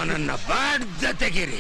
ಅವನನ್ನ ಬಾಡ್ದ ತೆಗಿರಿ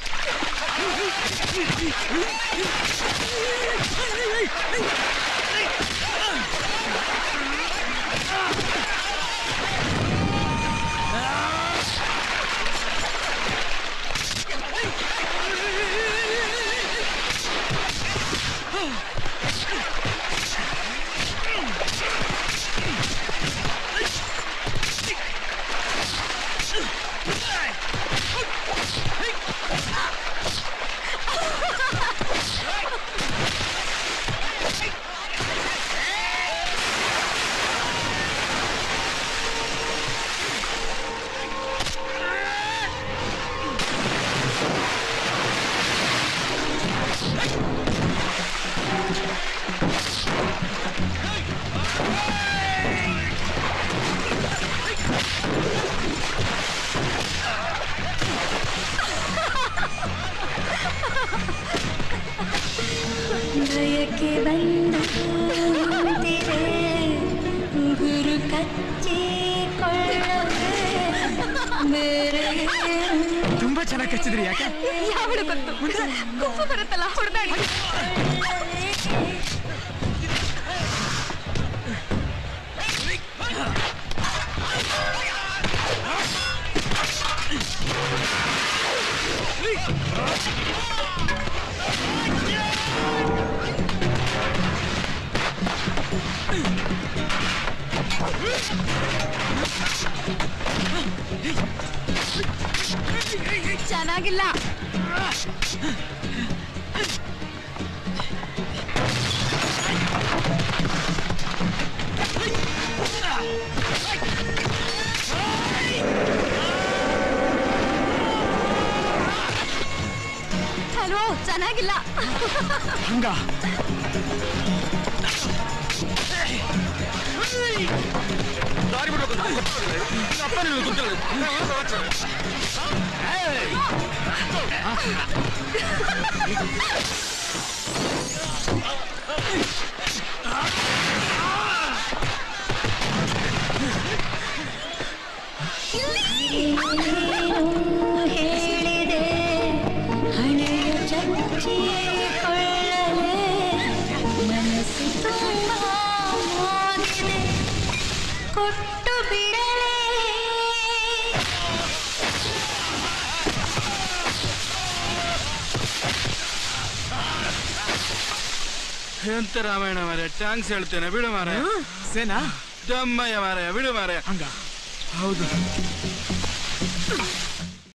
ಬಯಕೆ ಬಂದು ನಿಂತಿದೆ ಗುರು ಕಚ್ಚಿಕೊಳ್ಳದೆ ಬೇರೆ ತುಂಬಾ ಚೆನ್ನಾಗಿ ಕಚ್ಚಿದ್ರಿ ಯಾಕೆ ಯಾವಳು ಗೊತ್ತು ಗುಂಪು ಬರುತ್ತಲ್ಲ ಹೊಡೆದಾಡಿ ಚೆನ್ನಾಗಿಲ್ಲ ಹಲೋ ಚೆನ್ನಾಗಿಲ್ಲ ಹಂಗ ದಾರಿ ಬಿಡ್ಬೇಕು ಅಂತ ಗೊತ್ತಾಗಲ್ಲ. ಅಪ್ಪ ನಿನಗೆ ಗೊತ್ತಿಲ್ಲ. ಏನು ಹೇಳಿದೆ ಹಣೆಯ ಚಚ್ಚಿಕೊಳ್ಳಲೆ ಮನಸ್ಸು ತುಂಬ ಮೋದಿದೆ ಕೊಟ್ಟು ಬಿಡಲೇ ಎಂತ ರಾಮಾಯಣ ಮಾರ ಟ್ಯಾಂಕ್ಸ್ ಹೇಳ್ತೇನೆ ಬಿಡು ಮಾರ ಸೇನಾ ದಮ್ಮಯ್ಯ ಮಾರ ಬಿಡು ಮಾರ ಹಂಗ ಹೌದು